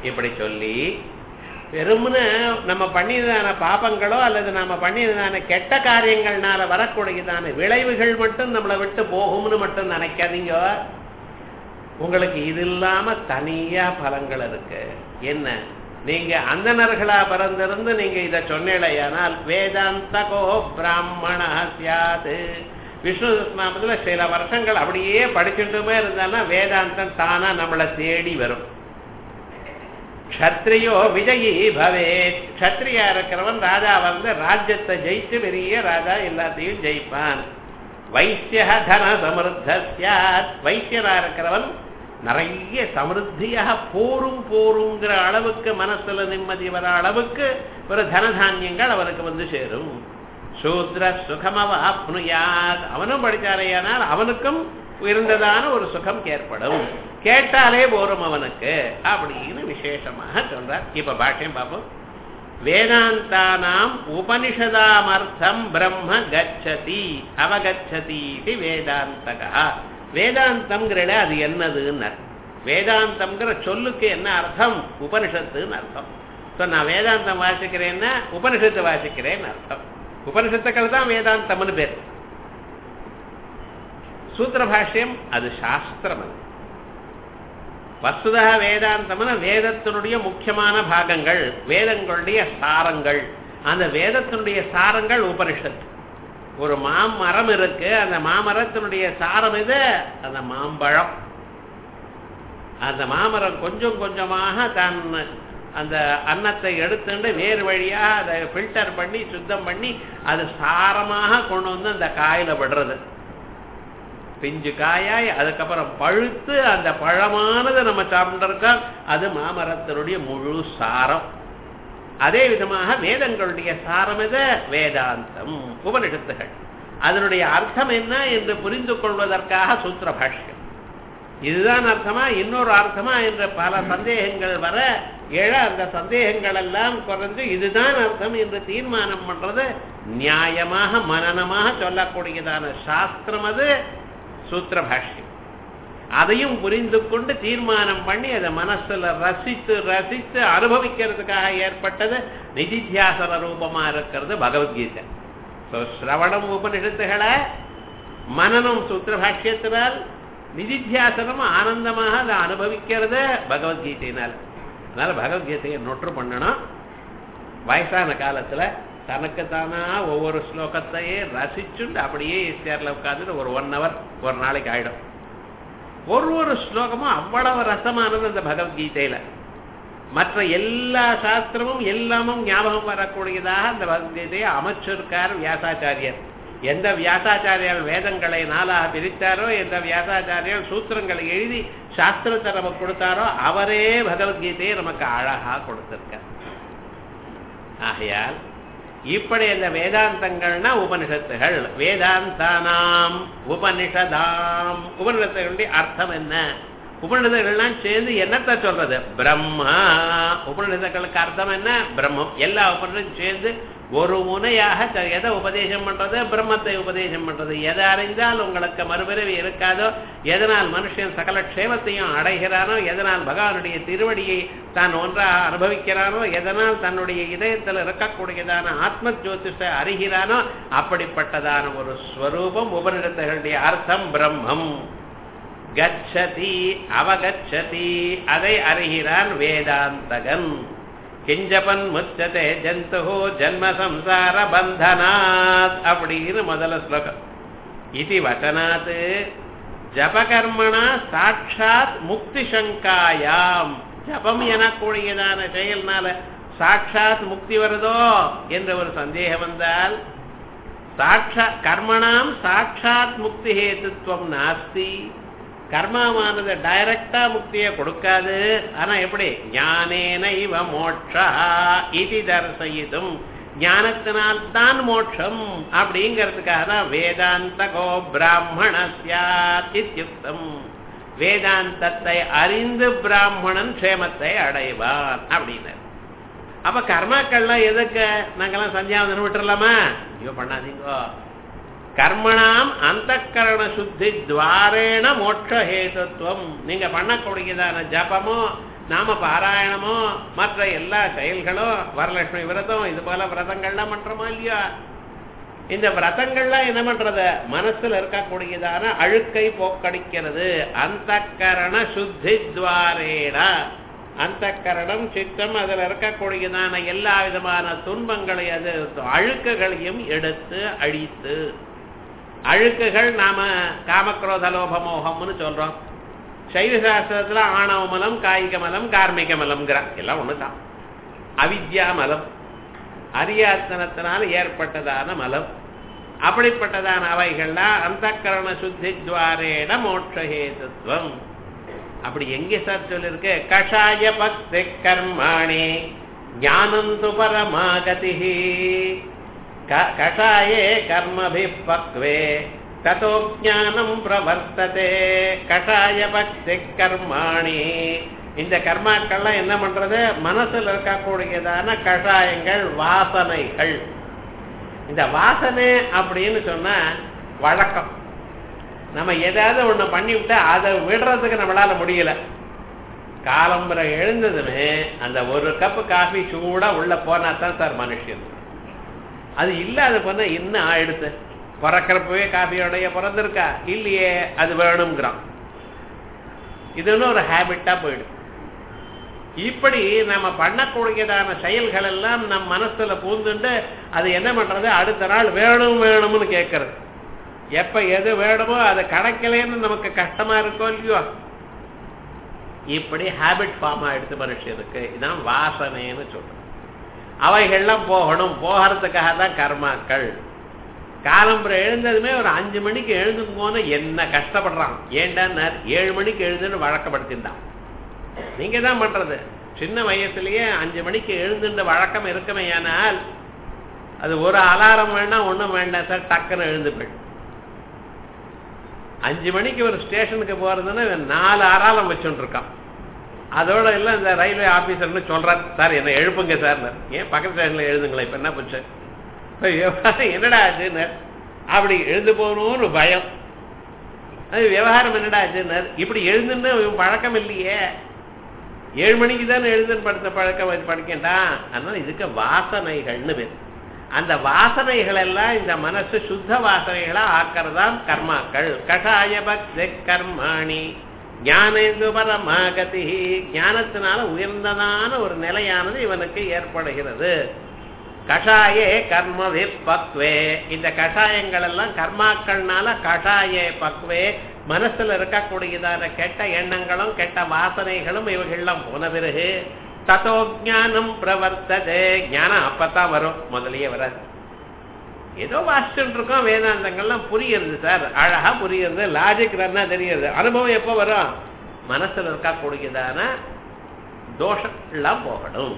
இப்படி சொல்லி வெறும்னு நம்ம பண்ணியதான பாபங்களோ அல்லது நம்ம பண்ணியதான கெட்ட காரியங்கள்னால வரக்கூடியதான விளைவுகள் மட்டும் நம்மளை விட்டு போகும்னு மட்டும் நினைக்காதீங்க உங்களுக்கு இது இல்லாம தனியா பலங்கள் இருக்கு என்ன நீங்க அந்தணர்களா பிறந்திருந்து நீங்க இத சொன்னீழையானால் வேதாந்தகோ பிராமண சியாது விஷ்ணு நாமத்துல சில வருஷங்கள் அப்படியே படிச்சுட்டுமே இருந்தாலும் வேதாந்தம் தானா நம்மளை தேடி வரும் க்ஷத்ரியோ விஜயி பவேத் க்ஷத்ரியா இருக்கிறவன் ராஜா வந்து ராஜ்யத்தை ஜெயிச்சு பெரிய ராஜா எல்லாத்தையும் ஜெயிப்பான் வைசிய தன சமிருத்த சியாத் வைசியரா இருக்கிறவன் நிறைய சமிருத்தியாக போரும் போருங்கிற அளவுக்கு மனசுல நிம்மதி வர அளவுக்கு ஒரு தனதானியங்கள் அவனுக்கு வந்து சேரும் சூத்ர சுகமவாப்னுயாத் அவனும் படிச்சாரையானால் அவனுக்கும் உயர்ந்ததான ஒரு சுகம் ஏற்படும் கேட்டாலே போரும் அவனுக்கு அப்படின்னு விசேஷமாக சொல்றார் இப்ப பாஷ்யம் பார்ப்போம் வேதாந்தானாம் உபனிஷதாமர்த்தம் பிரம்ம கச்சதி அவகச்சதி இது வேதாந்தகா வேதாந்தம்ங்கிறத அது என்னதுன்னு வேதாந்தம்ங்கிற சொல்லுக்கு என்ன அர்த்தம் உபனிஷத்துன்னு அர்த்தம் ஸோ நான் வேதாந்தம் வாசிக்கிறேன்னா உபனிஷத்தை வாசிக்கிறேன்னு அர்த்தம் உபனிஷத்துக்கள் தான் வேதாந்தம்னு பேர் சூத்திர பாஷ்யம் அது சாஸ்திரம் அது வஸ்துதா வேதாந்தம்னா வேதத்தினுடைய முக்கியமான பாகங்கள் வேதங்களுடைய சாரங்கள் அந்த வேதத்தினுடைய சாரங்கள் உபனிஷத்து ஒரு மாமரம் இருக்கு அந்த மாமரத்தினுடைய சாரம் இது அந்த மாம்பழம் அந்த மாமரம் கொஞ்சம் கொஞ்சமாக தன் அந்த அன்னத்தை எடுத்துட்டு வேறு வழியா அதை ஃபில்டர் பண்ணி சுத்தம் பண்ணி அது சாரமாக கொண்டு வந்து அந்த காயில விடுறது பிஞ்சு காயாய் அதுக்கப்புறம் பழுத்து அந்த பழமானதை நம்ம சாப்பிட்டுருக்கோம் அது மாமரத்தினுடைய முழு சாரம் அதே விதமாக வேதங்களுடைய சாரம் எது வேதாந்தம் உபனிஷத்துகள் அதனுடைய அர்த்தம் என்ன என்று புரிந்து கொள்வதற்காக சூத்திர பாஷ்யம் இதுதான் அர்த்தமா இன்னொரு அர்த்தமா என்ற பல சந்தேகங்கள் வர எழ அந்த சந்தேகங்கள் எல்லாம் குறைஞ்சு இதுதான் அர்த்தம் என்று தீர்மானம் பண்றது நியாயமாக மனநமாக சொல்லக்கூடியதான சாஸ்திரம் அது சூத்திர பாஷ்யம் அதையும் புரிந்து கொண்டு தீர்மானம் பண்ணி அதை மனசுல ரசித்து ரசித்து அனுபவிக்கிறதுக்காக ஏற்பட்டது நிதித்தியாசன ரூபமா இருக்கிறது பகவத்கீதை ஸோ சிரவணம் உபனிஷத்துகளை மனநம் சூத்திர பாஷ்யத்தினால் நிதித்தியாசனம் ஆனந்தமாக அதை அனுபவிக்கிறது பகவத்கீதையினால் அதனால பகவத்கீதையை நொற்று பண்ணணும் வயசான காலத்துல தனக்கு தானா ஒவ்வொரு ஸ்லோகத்தையே ரசிச்சுண்டு அப்படியே சேர்ல உட்காந்துட்டு ஒரு ஒன் ஹவர் ஒரு நாளைக்கு ஆயிடும் ஒரு ஒரு ஸ்லோகமும் அவ்வளவு ரசமானது அந்த பகவத்கீதையில மற்ற எல்லா சாஸ்திரமும் எல்லாமும் ஞாபகம் வரக்கூடியதாக அந்த பகவத்கீதையை அமைச்சிருக்கார் வியாசாச்சாரியர் எந்த வியாசாச்சாரியால் வேதங்களை நாளாக பிரித்தாரோ எந்த வியாசாச்சாரியால் சூத்திரங்களை எழுதி சாஸ்திரத்தை நமக்கு கொடுத்தாரோ அவரே பகவத்கீதையை நமக்கு அழகா கொடுத்திருக்கார் ஆகையால் இப்படி அந்த வேதாந்தங்கள்னா உபனிஷத்துகள் வேதாந்தானாம் உபனிஷதாம் உபனிஷத்துகளுடைய அர்த்தம் என்ன உபனிஷத்துகள்லாம் சேர்ந்து என்னத்தை சொல்றது பிரம்மா உபனிஷத்துகளுக்கு அர்த்தம் என்ன பிரம்மம் எல்லா உபனிஷத்தும் சேர்ந்து ஒரு முனையாக த- எதை உபதேசம் பண்றது பிரம்மத்தை உபதேசம் பண்றது எதை அறிந்தால் உங்களுக்கு மறுபிறவி இருக்காதோ எதனால் மனுஷன் சகல க்ஷேமத்தையும் அடைகிறானோ எதனால் பகவானுடைய திருவடியை தான் ஒன்றாக அனுபவிக்கிறானோ எதனால் தன்னுடைய இதயத்தில் இருக்கக்கூடியதான ஆத்ம ஜோதிஷ அறிகிறானோ அப்படிப்பட்டதான ஒரு ஸ்வரூபம் உபனிடத்துகளுடைய அர்த்தம் பிரம்மம் கச்சதி அவகச்சதி அதை அறிகிறான் வேதாந்தகன் கிஞ்சபன் முச்சதே ஜந்து ஜன்ம சம்சார பந்தனாத் அப்படின்னு முதல்ல ஸ்லோகம் இது வச்சனாத் ஜபகர்மணா சாட்சாத் முக்தி சங்காயாம் ஜபம் எனக்கூடியதான செயல்னால சாட்சாத் முக்தி வருதோ என்ற ஒரு சந்தேகம் வந்தால் சாட்சா கர்மணாம் சாட்சாத் முக்தி ஹேத்துவம் நாஸ்தி கர்மாவானது டைரக்டா முக்தியை கொடுக்காது ஆனா எப்படி ஞானேன இவ மோட்சா இது தரிசயிதும் ஞானத்தினால் தான் மோட்சம் அப்படிங்கிறதுக்காக தான் வேதாந்தகோ பிராமணஸ்யாத் இத்தியுக்தம் வேதாந்தத்தை அறிந்து பிராமணன் க்ஷேமத்தை அடைவான் அப்படின்னு அப்ப கர்மாக்கள்லாம் எதுக்கு நாங்கெல்லாம் சந்தியாவதனம் விட்டுறலாமா ஐயோ பண்ணாதீங்கோ கர்மணாம் அந்த கரண சுத்தி துவாரேண மோட்ச ஹேதுத்துவம் நீங்க பண்ணக்கூடியதான ஜபமோ நாம பாராயணமோ மற்ற எல்லா செயல்களும் வரலட்சுமி விரதம் இது போல விரதங்கள்லாம் பண்றோமா இல்லையா இந்த விரதங்கள்லாம் என்ன பண்றது மனசுல இருக்கக்கூடியதான அழுக்கை போக்கடிக்கிறது அந்த கரண சுத்தி துவாரேட அந்த கரணம் சித்தம் அதுல இருக்கக்கூடியதான எல்லா விதமான துன்பங்களை அது அழுக்குகளையும் எடுத்து அழித்து அழுக்குகள் நாம காமக்ரோத லோபமோகம்னு சொல்றோம் சைவ சாஸ்திரத்துல ஆணவ மலம் காய்க மலம் கார்மிக மலம்ங்கிறான் எல்லாம் ஒண்ணுதான் அவித்யா மலம் அரியாத்தனத்தினால் ஏற்பட்டதான மலம் அப்படிப்பட்டதான அவைகள்லாம் அந்த கரண சுத்தி துவாரேட மோட்சஹேதுத்வம் அப்படி எங்கே சார் சொல்லிருக்கு கஷாய பக்தி கர்மாணி ஞானந்து பரமாகதி கஷாயே கர்மபி பக்வே ததோ ஞானம் பிரவர்த்ததே கஷாய பக்தி கர்மாணி இந்த கர்மாக்கள்லாம் என்ன பண்றது மனசுல இருக்கக்கூடியதான கஷாயங்கள் வாசனைகள் இந்த வாசனை அப்படின்னு சொன்னா வழக்கம் நம்ம ஏதாவது ஒண்ணு பண்ணி விட்டா அதை விடுறதுக்கு நம்மளால முடியல காலம்பரை எழுந்ததுமே அந்த ஒரு கப்பு காஃபி சூடா உள்ள போனா தான் சார் மனுஷன் அது இல்லாத போனா இன்னும் ஆயிடுத்து பிறக்கிறப்பவே காஃபியோடைய பிறந்திருக்கா இல்லையே அது வேணுங்கிறான் இதுன்னு ஒரு ஹேபிட்டா போயிடும் இப்படி நம்ம பண்ணக்கூடியதான செயல்கள் எல்லாம் நம் மனசுல பூந்துண்டு அது என்ன பண்றது அடுத்த நாள் வேணும் வேணும்னு கேட்கறது எப்ப எது வேணுமோ அது கிடைக்கலன்னு நமக்கு கஷ்டமா இருக்கோ இல்லையோ இப்படி ஹேபிட் ஃபார்ம் ஆயிடுச்சு மனுஷனுக்கு இதான் வாசனைன்னு சொல்றோம் அவைகள்லாம் போகணும் போகிறதுக்காக தான் கர்மாக்கள் காலம்புரை எழுந்ததுமே ஒரு அஞ்சு மணிக்கு எழுந்துங்கோன்னு என்ன கஷ்டப்படுறான் ஏண்டா ஏழு மணிக்கு எழுதுன்னு வழக்கப்படுத்திருந்தான் நீங்க தான் பண்றது சின்ன வயசுலயே அஞ்சு மணிக்கு எழுந்துன்ற வழக்கம் இருக்குமே ஆனால் அது ஒரு அலாரம் வேணா ஒண்ணும் வேண்டாம் சார் டக்குன்னு எழுந்து போயிடும் அஞ்சு மணிக்கு ஒரு ஸ்டேஷனுக்கு போறதுன்னு நாலு அலாரம் வச்சுட்டு இருக்கான் அதோட எல்லாம் இந்த ரயில்வே ஆபீசர்னு சொல்றாரு சார் என்ன எழுப்புங்க சார் ஏன் பக்கத்து ஸ்டேஷன்ல எழுதுங்களேன் இப்ப என்ன போச்சு என்னடா ஆச்சுன்னு அப்படி எழுந்து போகணும்னு பயம் அது விவகாரம் என்னடா ஆச்சுன்னு இப்படி எழுதுன்னு பழக்கம் இல்லையே ஏழு மணிக்கு தானே எழுதுன்னு படுத்த பழக்கம் படிக்கண்டான் அதனால இதுக்கு வாசனைகள்னு பேர் அந்த வாசனைகள் எல்லாம் இந்த மனசு சுத்த வாசனைகளா ஆக்கிறதாம் கர்மாக்கள் கஷாய பக்தி கர்மாணி ஞானேந்து பரமாகதி ஞானத்தினால உயர்ந்ததான ஒரு நிலையானது இவனுக்கு ஏற்படுகிறது கஷாயே கர்ம பக்வே இந்த கஷாயங்கள் எல்லாம் கர்மாக்கள்னால கஷாயே பக்வே மனசுல இருக்கக்கூடியதான கெட்ட எண்ணங்களும் கெட்ட வாசனைகளும் இவைகள்லாம் போன பிறகு ததோ ஞானம் பிரவர்த்ததே ஞானம் அப்பதான் வரும் முதலியே வராது ஏதோ வாசிச்சுட்டு இருக்கோம் வேதாந்தங்கள்லாம் புரியுது சார் அழகா புரியுது லாஜிக் ரன்னா தெரியுது அனுபவம் எப்போ வரும் மனசுல இருக்கக்கூடியதான தோஷம் எல்லாம் போகணும்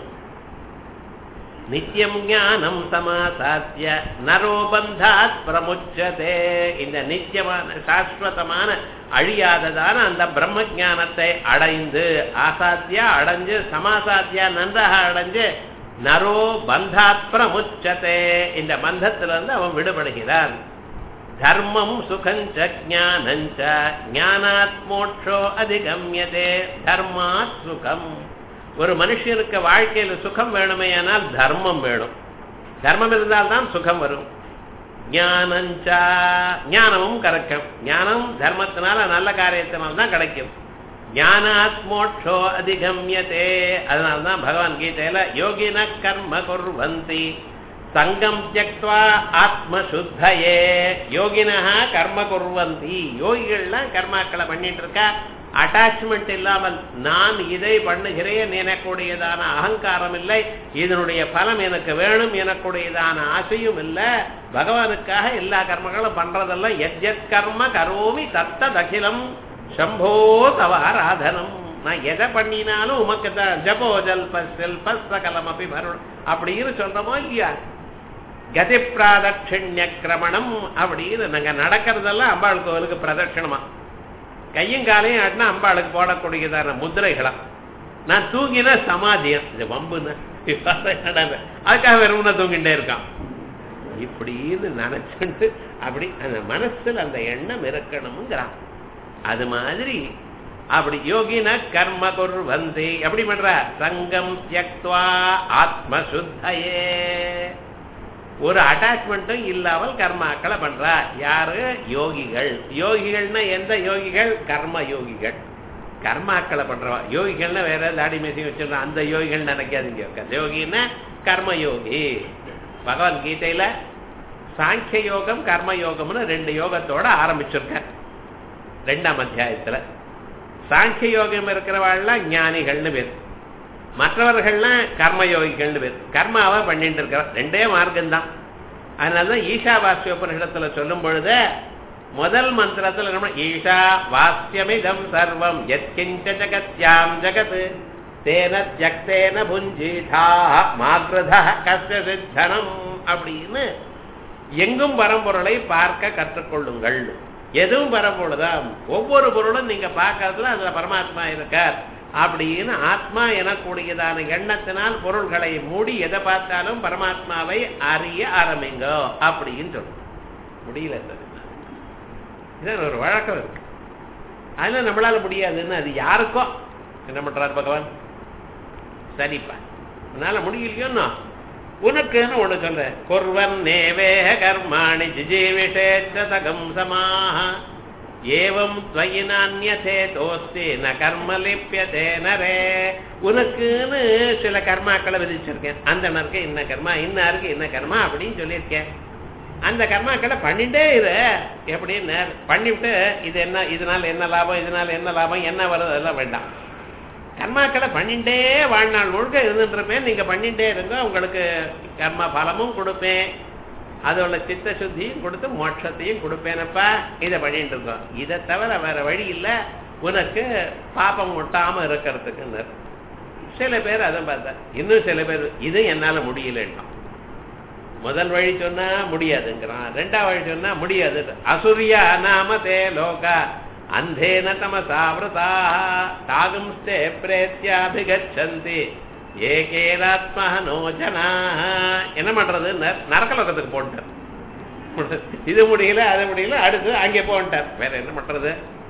நித்தியம் ஞானம் சமாசாத்திய நரோபந்தாத் பிரமுச்சதே இந்த நித்தியமான சாஸ்வதமான அழியாததான அந்த பிரம்ம ஞானத்தை அடைந்து ஆசாத்தியா அடைஞ்சு சமாசாத்தியா நன்றாக அடைஞ்சு நரோ பந்தாத் பிரமுச்சதே இந்த பந்தத்திலிருந்து அவன் விடுபடுகிறான் தர்மம் சுகஞ்ச ஜானஞ்ச ஞானாத் மோட்சோ அதிகம்யதே தர்மாத் சுகம் ஒரு மனுஷனுக்கு வாழ்க்கையில சுகம் வேணுமேயானால் தர்மம் வேணும் தர்மம் இருந்தால்தான் சுகம் வரும் ஞானஞ்சா ஞானமும் கறக்கும் ஞானம் தர்மத்தினால நல்ல காரியத்தினால தான் கிடைக்கும் ஞானாத் மோட்சோ அதிகம்யதே அதனால்தான் பகவான் கீதையில யோகின கர்ம குர்வந்தி சங்கம் தியக்வா ஆத்மசுத்தையே யோகினா கர்ம குர்வந்தி யோகிகள்லாம் கர்மாக்களை பண்ணிட்டு இருக்கா அட்டாச்மெண்ட் இல்லாமல் நான் இதை பண்ணுகிறேன் எனக்குடையதான அகங்காரம் இல்லை இதனுடைய பலம் எனக்கு வேணும் எனக்குடையதான ஆசையும் இல்லை பகவானுக்காக எல்லா கர்மங்களும் பண்றதெல்லாம் எத் கர்ம கரோமி தத்த தகிலம் சம்போ தவ ஆராதனம் நான் எதை பண்ணினாலும் உமக்கு தான் ஜபோ ஜல்ப செல்ப சகலம் அப்படி வரும் அப்படின்னு சொல்றோமோ இல்லையா கதி பிராதட்சிண்ய கிரமணம் அப்படின்னு நாங்க நடக்கிறதெல்லாம் அம்பாள் கோவிலுக்கு பிரதட்சணமா கையும் காலையும் ஆட்டினா அம்பாளுக்கு போடக்கூடியதான முதிரைகளா நான் தூங்கினா சமாதியம் இது வம்புன்னு அதுக்காக வெறும்னா தூங்கிட்டே இருக்கான் இப்படின்னு நினைச்சுட்டு அப்படி அந்த மனசுல அந்த எண்ணம் இருக்கணுங்கிறான் அது மாதிரி அப்படி யோகின கர்ம குர்வந்தி எப்படி பண்ற சங்கம் தியக்துவா ஆத்மசுத்தையே ஒரு அட்டாச்மெண்ட்டும் இல்லாமல் கர்மாக்களை பண்றா யாரு யோகிகள் யோகிகள்னா எந்த யோகிகள் கர்ம யோகிகள் கர்மாக்களை பண்றவா யோகிகள்னா வேற தாடி மேசி வச்சிருந்தோம் அந்த யோகிகள் நினைக்காதீங்க யோகின்னா கர்ம யோகி பகவத்கீதையில சாங்கிய யோகம் கர்ம யோகம்னு ரெண்டு யோகத்தோட ஆரம்பிச்சிருக்க ரெண்டாம் அத்தியாயத்துல சாங்கிய யோகம் இருக்கிறவாள்லாம் ஞானிகள்னு பேர் மற்றவர்கள்லாம் கர்மயோகிகள்னு பேர் கர்மாவை பண்ணிட்டு இருக்கிற ரெண்டே மார்க்கம்தான் அதனாலதான் ஈஷா வாசியோபனிஷத்துல சொல்லும் பொழுது முதல் மந்திரத்துல நம்ம ஈஷா வாஸ்யமிதம் சர்வம் எத்கிஞ்ச ஜகத்யாம் ஜகத் தேன ஜக்தேன புஞ்சீதா மாக்ரத கஷ்ட சித்தனம் அப்படின்னு எங்கும் பரம்பொருளை பார்க்க கற்றுக்கொள்ளுங்கள் எதுவும் பரம்பொருள்தான் ஒவ்வொரு பொருளும் நீங்க பார்க்கறதுல அதுல பரமாத்மா இருக்கார் அப்படின்னு ஆத்மா எனக்கூடியதான எண்ணத்தினால் பொருள்களை மூடி எதை பார்த்தாலும் பரமாத்மாவை அறிய ஆரம்பிங்க அப்படின்னு சொல்லும் முடியல சார் இதான் ஒரு வழக்கம் இருக்கு அதெல்லாம் நம்மளால முடியாதுன்னு அது யாருக்கோ என்ன பண்றாரு பகவான் சரிப்பா உன்னால முடியலையோன்னா உனக்குன்னு ஒண்ணு சொல்ற குர்வன் நேவேக கர்மாணி ஜிஜீவிஷேத்தகம் சமாக ஏவம் துவயி நானியதே தோஸ்தி ந கர்ம லிப்பியதே நரே உனக்குன்னு சில கர்மாக்களை விதிச்சிருக்கேன் அந்த நருக்கு இன்ன கர்மா இன்னாருக்கு என்ன கர்மா அப்படின்னு சொல்லியிருக்கேன் அந்த கர்மாக்களை பண்ணிட்டே இரு எப்படின்னு பண்ணிவிட்டு இது என்ன இதனால என்ன லாபம் இதனால என்ன லாபம் என்ன வருது அதெல்லாம் வேண்டாம் கர்மாக்களை பண்ணிட்டே வாழ்நாள் முழுக்க இருந்துருப்பேன் நீங்க பண்ணிட்டே இருங்க உங்களுக்கு கர்ம பலமும் கொடுப்பேன் அதோட சித்த சுத்தியும் கொடுத்து மோட்சத்தையும் கொடுப்பேனப்பா இதை பண்ணிட்டு இருக்கோம் இதை தவிர வேற வழி இல்லை உனக்கு பாப்பம் ஒட்டாம இருக்கிறதுக்குன்னு சில பேர் அதை பார்த்தா இன்னும் சில பேர் இது என்னால முடியலன்னா முதல் வழி சொன்னா முடியாதுங்கிறான் ரெண்டாவது வழி சொன்னா முடியாது அசுரியா நாம தே லோகா அந்தேன தமசாவிரதா தாகும்ஸ்தே பிரேத்தியாபிகச்சந்தி ஏகேனாத்மனோ ஜனா என்ன பண்றது நரக்கலோகத்துக்கு போன்ட்டார் இது முடியல அது முடியல அடுத்து அங்கே போன்ட்டார் வேற என்ன பண்றது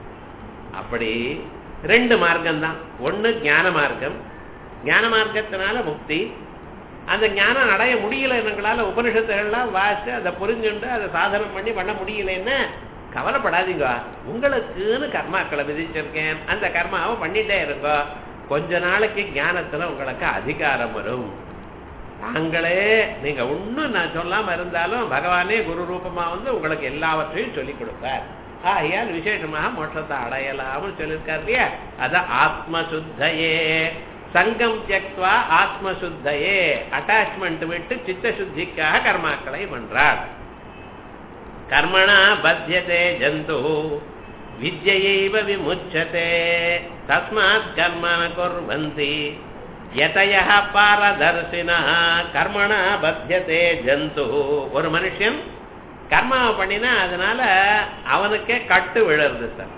அப்படி ரெண்டு மார்க்கம் தான் ஒண்ணு ஞான மார்க்கம் ஞான மார்க்கத்தினால முக்தி அந்த ஞானம் அடைய முடியல எங்களால உபனிஷத்துகள்லாம் வாசிச்சு அதை புரிஞ்சுண்டு அதை சாதனம் பண்ணி பண்ண முடியலன்னா கவலைப்படாதீங்க உங்களுக்குன்னு கர்மாக்களை விதிச்சிருக்கேன் அந்த கர்மாவை பண்ணிட்டே இருக்கோ கொஞ்ச நாளைக்கு ஞானத்துல உங்களுக்கு அதிகாரம் வரும் தாங்களே நீங்க ஒண்ணும் நான் சொல்லாம இருந்தாலும் பகவானே குரு ரூபமா வந்து உங்களுக்கு எல்லாவற்றையும் சொல்லிக் கொடுப்பார் ஆகையால் விசேஷமாக மோட்சத்தை அடையலாம்னு சொல்லியிருக்கார் இல்லையா அதான் ஆத்மசுத்தையே சங்கம் தியக்வா ஆத்மசுத்தையே அட்டாச்மெண்ட் விட்டு சித்த சுத்திக்காக கர்மாக்களை பண்றார் கர்மணா பத்தியதே ஜந்து வித்யைவ விமுச்சதே தஸ்மாத் கர்ம குர்வந்தி யதய பாரதர்சின கர்மணா பத்தியதே ஜந்து ஒரு மனுஷன் கர்மாவை பண்ணினா அதனால அவனுக்கே கட்டு விழருது சார்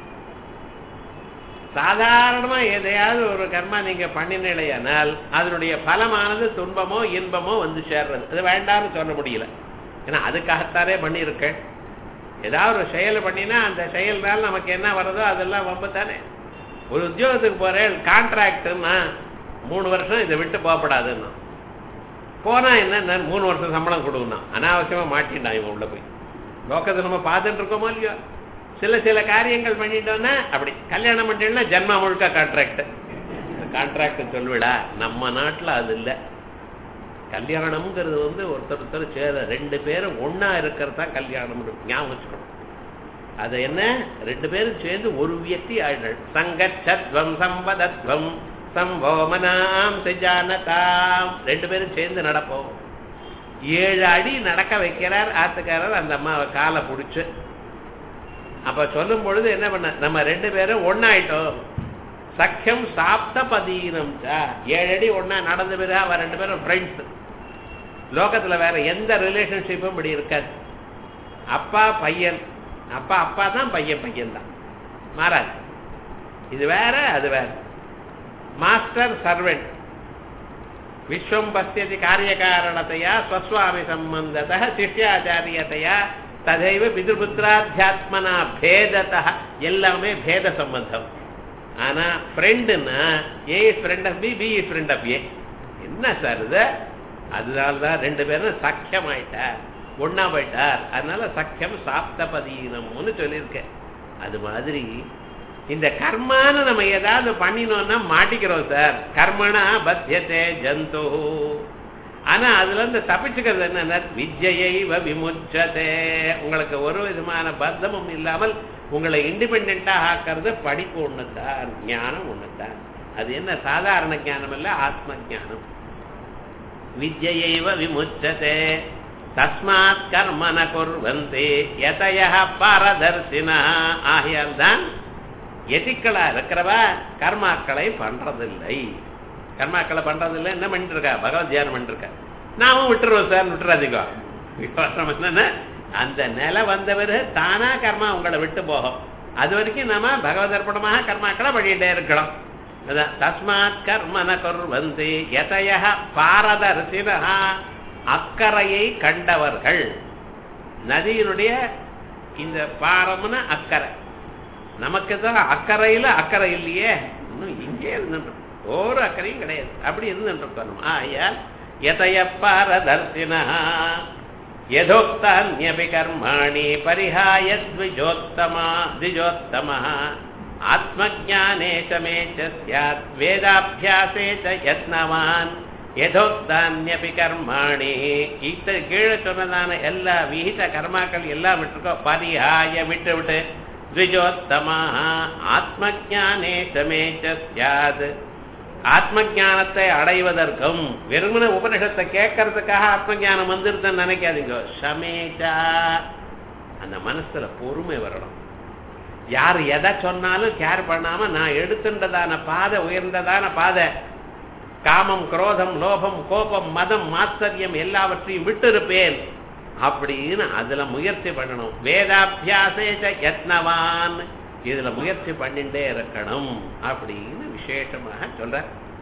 சாதாரணமா எதையாவது ஒரு கர்மா நீங்க பண்ணினீழையானால் அதனுடைய பலமானது துன்பமோ இன்பமோ வந்து சேர்றது அது வேண்டாம்னு சொல்ல முடியல ஏன்னா அதுக்காகத்தானே பண்ணியிருக்கேன் ஏதாவது ஒரு செயல் பண்ணினா அந்த செயல்னால நமக்கு என்ன வருதோ அதெல்லாம் வம்பு தானே ஒரு உத்தியோகத்துக்கு போறேன் கான்ட்ராக்ட்னா மூணு வருஷம் இதை விட்டு போகப்படாதுன்னா போனா என்ன மூணு வருஷம் சம்பளம் கொடுக்கணும் அனாவசியமா மாட்டின்டான் இவன் உள்ள போய் லோக்கத்தை நம்ம பார்த்துட்டு இருக்கோமோ இல்லையோ சில சில காரியங்கள் பண்ணிட்டோம்னா அப்படி கல்யாணம் பண்ணிட்டோம்னா ஜென்மா முழுக்க கான்ட்ராக்ட் கான்ட்ராக்ட் சொல்லுவிடா நம்ம நாட்டுல அது இல்லை கல்யாணம்ங்கிறது வந்து ஒருத்தர் ஒருத்தர் சேர ரெண்டு பேரும் ஒன்னா இருக்கிறது தான் கல்யாணம் ஞாபகம் வச்சுக்கணும் அது என்ன ரெண்டு பேரும் சேர்ந்து ஒரு வியக்தி ஆயிடுறாள் சங்கச்சத்வம் சம்பதத்வம் சம்போமனாம் செஜானதாம் ரெண்டு பேரும் சேர்ந்து நடப்போம் ஏழு அடி நடக்க வைக்கிறார் ஆத்துக்காரர் அந்த அம்மாவை காலை பிடிச்சு அப்ப சொல்லும் பொழுது என்ன பண்ண நம்ம ரெண்டு பேரும் ஒன்னாயிட்டோம் சக்கியம் சாப்த பதீனம் ஏழு அடி ஒன்னா நடந்த பிறகு அவ ரெண்டு பேரும் ஃப்ரெண்ட்ஸ் லோகத்துல வேற எந்த ரிலேஷன்ஷிப்பும் இப்படி இருக்காது அப்பா பையன் அப்பா அப்பா தான் பையன் பையன் தான் மாறாது இது வேற அது வேற மாஸ்டர் சர்வெண்ட் விஸ்வம் பசியதி காரியகாரணத்தையா ஸ்வஸ்வாமி சம்பந்தத சிஷ்யாச்சாரியத்தையா ததைவ பிதுபுத்திராத்தியாத்மனா பேதத்த எல்லாமே பேத சம்பந்தம் ஆனா ஃப்ரெண்டுன்னா A is friend of B B is friend of A என்ன சார் இது அதனாலதான் ரெண்டு பேரும் சக்கியம் ஆயிட்டார் ஒன்னா போயிட்டார் அதனால சக்கியம் சாப்தபதீனம்னு சொல்லியிருக்கேன் அது மாதிரி இந்த கர்மான்னு நம்ம ஏதாவது பண்ணினோம்னா மாட்டிக்கிறோம் சார் கர்மனா பத்தியத்தே ஜந்து ஆனா அதுல இருந்து தப்பிச்சுக்கிறது என்ன விஜயைவ விமுச்சதே உங்களுக்கு ஒரு விதமான பந்தமும் இல்லாமல் உங்களை இண்டிபெண்டா ஆக்கிறது படிப்பு ஒண்ணுதான் ஞானம் ஒண்ணுதான் அது என்ன சாதாரண ஞானம் இல்ல ஆத்ம ஞானம் வித்யைவ விமுச்சதே தஸ்மாத் கர்மன குர்வந்தி எதைய பாரதர்சினா ஆகையால் தான் எதிக்களா இருக்கிறவா கர்மாக்களை பண்றதில்லை கர்மாக்களை பண்றதில்லை என்ன பண்ணிட்டு இருக்கா பகவத் தியானம் பண்ணிட்டு இருக்கா நாமும் விட்டுருவோம் சார் விட்டுறாதீங்க விசுவாசம் என்னன்னா அந்த நிலை வந்தவர் தானா கர்மா உங்களை விட்டு போகும் அது வரைக்கும் நாம பகவத் அர்ப்பணமாக கர்மாக்களை பண்ணிட்டே இருக்கலாம் அதான் தஸ்மாத் கர்மன குர்வந்தி எதைய பாரதர்சினா அக்கறையை கண்டவர்கள் நதியினுடைய இந்த பாரம்னா அக்கறை நமக்கு தான் அக்கறையில அக்கறை இல்லையே இன்னும் இங்கே இருந்துட்டு ஒரு அக்கறையும் கிடையாது அப்படி இருந்துட்டு இருக்கணும் ஆயால் எதைய பாரதர்சினா யதோக்தான்யபி கர்மாணி பரிஹாய த்விஜோத்தமா திஜோத்தம ஆத்மஜானே சமே சாத் வேதாபியாசே ச யத்னவான் யதோக்தான்யபி கர்மாணி இத்த கீழே சொன்னதான எல்லா விகித கர்மாக்கள் எல்லாம் விட்டுருக்கோ பரிஹாய விட்டு விட்டு த்விஜோத்தமா ஆத்மஜானே சமே சாத் ஆத்ம ஞானத்தை அடைவதற்கும் வெறுமன உபனிஷத்தை கேட்கறதுக்காக ஆத்ம ஞானம் வந்துருதுன்னு நினைக்காதீங்க சமேஜா அந்த மனசுல பொறுமை வரணும் யார் எதை சொன்னாலும் கேர் பண்ணாம நான் எடுத்துட்டதான பாதை உயர்ந்ததான பாதை காமம் குரோதம் லோபம் கோபம் மதம் மாத்தரியம் எல்லாவற்றையும் விட்டு இருப்பேன் அப்படின்னு அதுல முயற்சி பண்ணணும் வேதாபியாசேச்ச யத்னவான் இதுல முயற்சி பண்ணிட்டே இருக்கணும் அப்படின்னு விசேஷமாக சொல்ற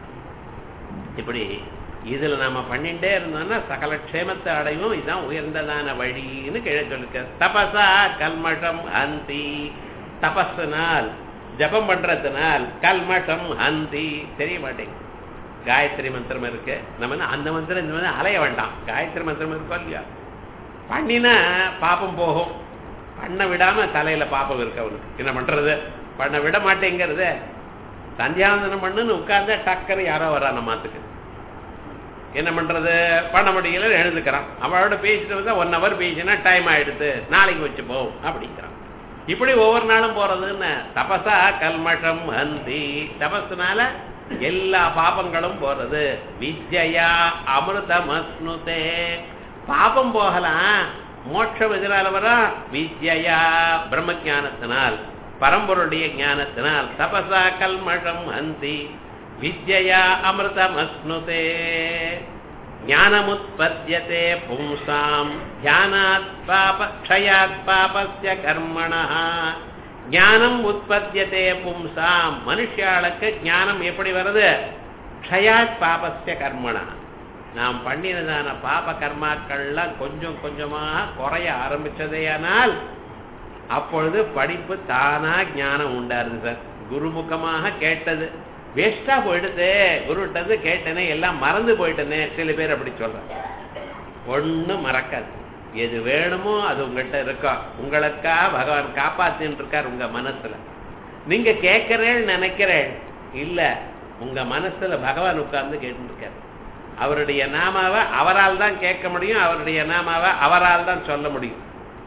இப்படி இதுல நாம பண்ணிட்டே இருந்தோம்னா சகல க்ஷேமத்தை அடையும் இதுதான் உயர்ந்ததான வழின்னு கீழே சொல்லிருக்க தபசா கல்மஷம் ஹந்தி தபஸுனால் ஜபம் பண்றதுனால் கல்மஷம் ஹந்தி தெரிய மாட்டேங்குது காயத்ரி மந்திரம் இருக்கு நம்ம அந்த மந்திரம் இந்த மாதிரி அலைய வேண்டாம் காயத்ரி மந்திரம் இருக்கோ இல்லையா பண்ணினா பாப்பம் போகும் பண்ண விடாம தலையில பாப்பம் இருக்கு அவனுக்கு என்ன பண்றது பண்ண விட மாட்டேங்கிறது சந்தியாவந்தனம் பண்ணுன்னு உட்கார்ந்து டக்கர் யாரோ வரா நம்மாத்துக்கு என்ன பண்றது பண்ண முடியல எழுந்துக்கிறான் அவளோட பேசிட்டு வந்தா ஒன் ஹவர் பேசினா டைம் ஆயிடுது நாளைக்கு வச்சு போவோம் அப்படிங்கிறான் இப்படி ஒவ்வொரு நாளும் போறதுன்னு தபசா கல்மஷம் ஹந்தி தபஸ்னால எல்லா பாபங்களும் போறது வித்யா அமிர்தமஸ்னுதே பாபம் போகலாம் மோட்சம் எதிரால வர வித்யா பிரம்ம ஜானத்தினால் பரம்பொருடைய ஞானத்தினால் தபசா கல்மஷம் ஹந்தி வித்யா அமிர்தமஸ்னுதே ஞானமுத்பத்தியதே பும்சாம் தியானாத் பாப க்ஷயாத் பாபஸ்ய கர்மணः ஞானம் உற்பத்தியதே பும்சாம் மனுஷாளுக்கு ஞானம் எப்படி வருது க்ஷயாத் பாபஸ்ய கர்மணா நாம் பண்ணினதான பாப கர்மாக்கள்லாம் கொஞ்சம் கொஞ்சமாக குறைய ஆரம்பிச்சதேயானால் அப்பொழுது படிப்பு தானா ஞானம் உண்டாருது சார் குருமுகமாக கேட்டது வேஸ்டா போயிடுது குருட்டது கேட்டனே எல்லாம் மறந்து போயிட்டனே சில பேர் அப்படி சொல்றாங்க ஒண்ணும் மறக்காது எது வேணுமோ அது உங்கள்கிட்ட இருக்கா உங்களுக்கா பகவான் காப்பாத்தின்னு இருக்கார் உங்க மனசுல நீங்க கேட்கிறேன் நினைக்கிறேன் இல்ல உங்க மனசுல பகவான் உட்கார்ந்து கேட்டு இருக்காரு அவருடைய நாமாவை அவரால் தான் கேட்க முடியும் அவருடைய நாமாவை அவரால் தான் சொல்ல முடியும்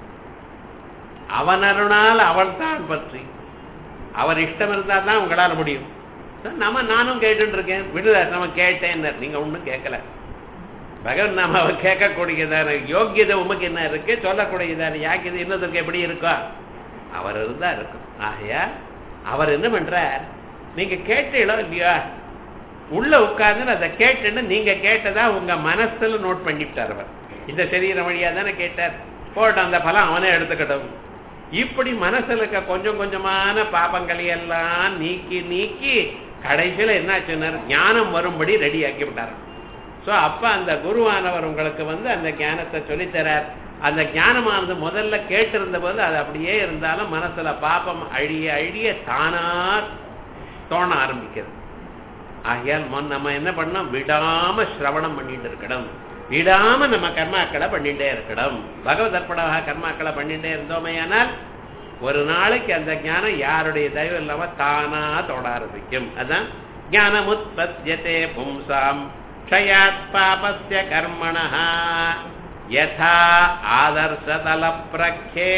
அவனருணால் அவள் தான் பற்றி அவர் இஷ்டம் இருந்தால் தான் உங்களால முடியும் நம்ம நானும் கேட்டுட்டு இருக்கேன் விடுத நம்ம கேட்டேன் நீங்க ஒன்றும் கேட்கல பகவன் நாமாவை கேட்கக்கூடியதான யோக்கியதை உமக்கு என்ன இருக்கு சொல்லக்கூடியதான யாக்கியது இன்னொருக்கு எப்படி இருக்கோ அவர் இருந்தா இருக்கும் ஆகையா அவர் என்ன பண்றார் நீங்க கேட்டீங்களோ இல்லையா உள்ள உட்கார்ந்து அதை கேட்டுன்னு நீங்க கேட்டதா உங்க மனசுல நோட் பண்ணிவிட்டார் அவர் இந்த சரீரம் வழியா தானே கேட்டார் போட்டோம் அந்த பலம் அவனே எடுத்துக்கட்டும் இப்படி மனசுல இருக்க கொஞ்சம் கொஞ்சமான பாபங்களை எல்லாம் நீக்கி நீக்கி கடைசியில என்னாச்சுன்னார் ஞானம் வரும்படி ரெடி ஆக்கி விட்டார் ஸோ அப்ப அந்த குருவானவர் உங்களுக்கு வந்து அந்த ஞானத்தை சொல்லித்தரார் அந்த ஞானமானது முதல்ல கேட்டிருந்த போது அது அப்படியே இருந்தாலும் மனசுல பாப்பம் அழிய அழிய தானா தோண ஆரம்பிக்கிறது ஆகையால் மொன் நம்ம என்ன பண்ணோம் விடாம சிரவணம் பண்ணிட்டு இருக்கணும் விடாம நம்ம கர்மாக்களை பண்ணிட்டே இருக்கணும் பகவத் அர்ப்பணமாக கர்மாக்களை பண்ணிட்டே இருந்தோமே ஆனால் ஒரு நாளைக்கு அந்த ஞானம் யாருடைய தயவு இல்லாம தானா தொட ஆரம்பிக்கும் அதான் ஞானமுத்பத்தியதே பும்சாம் க்ஷயாத் பாபஸ்ய கர்மணः யதா ஆதர்சதல பிரக்கே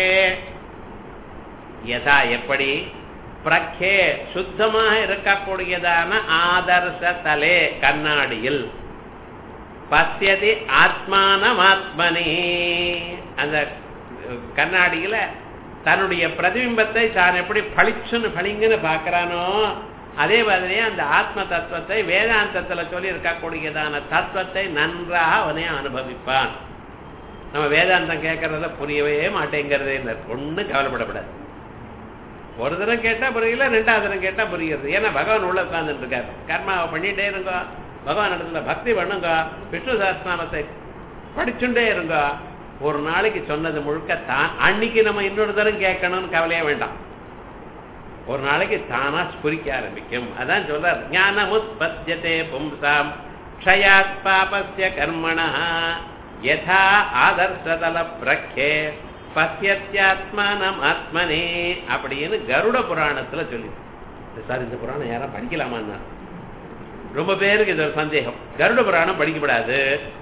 யதா எப்படி பிரக்கே சுத்தமாக இருக்கக்கூடியதான ஆதர்ச தலே கண்ணாடியில் பசியதி ஆத்மானமாத்மனி அந்த கண்ணாடியில தன்னுடைய பிரதிபிம்பத்தை தான் எப்படி பளிச்சுன்னு பளிங்குன்னு பார்க்கறானோ அதே மாதிரியே அந்த ஆத்ம தத்துவத்தை வேதாந்தத்துல சொல்லி இருக்கக்கூடியதான தத்துவத்தை நன்றாக அவனே அனுபவிப்பான் நம்ம வேதாந்தம் கேட்கறத புரியவே மாட்டேங்கிறதே ஒன்றும் கவலைப்படப்படாது ஒரு தரம் கேட்டா புரியல ரெண்டாவது தரம் கேட்டா புரியுது ஏன்னா பகவான் உள்ள உட்கார்ந்துட்டு இருக்காரு கர்மாவை பண்ணிட்டே இருங்க பகவான் இடத்துல பக்தி பண்ணுங்க விஷ்ணு சஹஸ்ரநாமத்தை படிச்சுட்டே இருங்க ஒரு நாளைக்கு சொன்னது முழுக்க தான் அன்னைக்கு நம்ம இன்னொரு தரம் கேட்கணும்னு கவலையே வேண்டாம் ஒரு நாளைக்கு தானா ஸ்புரிக்க ஆரம்பிக்கும் அதான் சொல்றார் ஞானமுத்பத்தியதே பும்சாம் க்ஷயாத் பாபஸ்ய கர்மணா யதா ஆதர்சதல பிரக்கே பசியத்தியாத்மானம் ஆத்மனே அப்படின்னு கருட புராணத்துல சொல்லி சார் இந்த புராணம் யாரும் படிக்கலாமான்னா ரொம்ப பேருக்கு இது ஒரு சந்தேகம் கருட புராணம் படிக்கப்படாது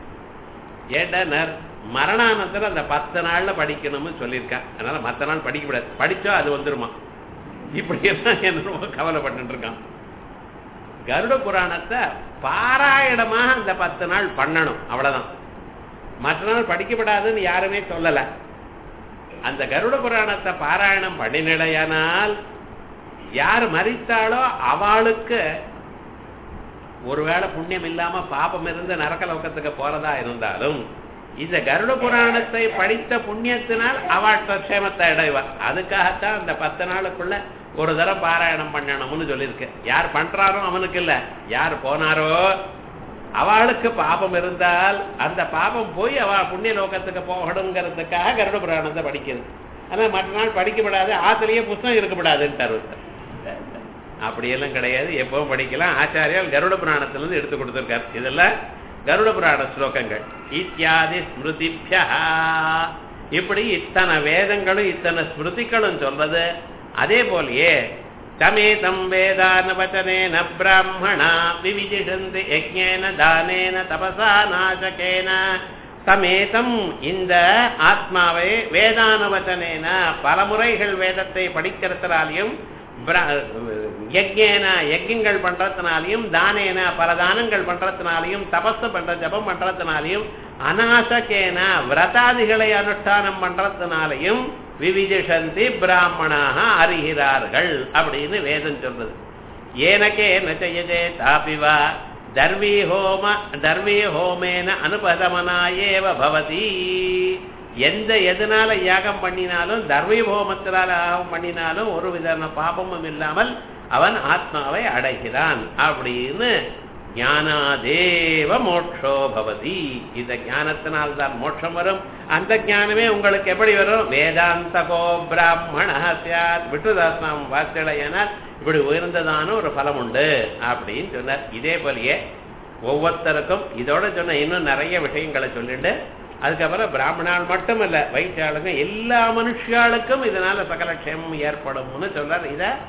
ஏண்டனர் மரணானந்தரம் அந்த பத்து நாள்ல படிக்கணும்னு சொல்லியிருக்கேன் அதனால மத்த நாள் படிக்கப்படாது படிச்சா அது வந்துருமா இப்படி எல்லாம் என்ன ரொம்ப கவலைப்பட்டு இருக்கான் கருட புராணத்தை பாராயணமாக அந்த பத்து நாள் பண்ணணும் அவ்வளவுதான் மற்ற நாள் படிக்கப்படாதுன்னு யாருமே சொல்லல அந்த கருட புராணத்தை பாராயணம் பண்ணினடையானால் யார் மறித்தாளோ அவளுக்கு ஒருவேளை புண்ணியம் இல்லாம பாபம் இருந்து நரக்க லோகத்துக்கு போறதா இருந்தாலும் இந்த கருட புராணத்தை படித்த புண்ணியத்தினால் அவள் க்ஷேமத்தை அடைவா அதுக்காகத்தான் அந்த பத்து நாளுக்குள்ள ஒரு தரம் பாராயணம் பண்ணணும்னு சொல்லியிருக்கு யார் பண்றாரோ அவனுக்கு இல்ல யார் போனாரோ அவளுக்கு பாபம் இருந்தால் அந்த பாபம் போய் அவ புண்ணிய லோகத்துக்கு போகணுங்கிறதுக்காக கருட புராணத்தை படிக்கிறது ஆனா மற்ற நாள் படிக்கப்படாது ஆத்திலேயே புஸ்தகம் இருக்கப்படாதுன்ட்டார் அப்படியெல்லாம் கிடையாது எப்பவும் படிக்கலாம் ஆச்சாரியால் கருட புராணத்திலிருந்து எடுத்து கொடுத்திருக்கார் இதெல்லாம் கருட புராண ஸ்லோகங்கள் இத்தியாதி ஸ்மிருதிபியா இப்படி இத்தனை வேதங்களும் இத்தனை ஸ்மிருதிகளும் சொல்றது அதே போலயே தமேதம் வேதான வச்சனேன பிராமணா விவிதிஷந்தி யஜ்ஞேன தானேன தபசா நாசகேன சமேதம் இந்த ஆத்மாவை வேதான வச்சனேன பல முறைகள் வேதத்தை படிக்கிறதுனாலையும் யஜ்ஞேன யஜ்யங்கள் பண்றதுனாலையும் தானேன பல தானங்கள் பண்றதுனாலையும் தபஸ் பண்ற ஜபம் பண்றதுனாலையும் அநாசகேன விரதாதிகளை அனுஷ்டானம் பண்றதுனாலையும் விவிதிஷந்தி பிராமணாக அறிகிறார்கள் அப்படின்னு வேதம் சொல்றது ஏனக்கே நச்சயதே தாபிவா தர்வி ஹோம தர்வி ஹோமேன அனுபதமனாயேவ பவதி எந்த எதனால யாகம் பண்ணினாலும் தர்வி ஹோமத்தினால யாகம் பண்ணினாலும் ஒரு விதமான பாபமும் இல்லாமல் அவன் ஆத்மாவை அடைகிறான் அப்படின்னு ஞானாதேவ மோட்சோ பவதி இந்த ஞானத்தினால் தான் மோட்சம் வரும் அந்த ஞானமே உங்களுக்கு எப்படி வரும் வேதாந்தகோ பிராமண சாத் விட்டுதாசனம் வார்த்தையினால் இப்படி உயர்ந்ததான ஒரு பலம் உண்டு அப்படின்னு சொன்னார் இதே போலயே ஒவ்வொருத்தருக்கும் இதோட சொன்ன இன்னும் நிறைய விஷயங்களை சொல்லிட்டு அதுக்கப்புறம் பிராமணால் மட்டுமல்ல வைத்தியாளுங்க எல்லா மனுஷாளுக்கும் இதனால சகல க்ஷேமம் ஏற்படும்னு சொல்றார் இத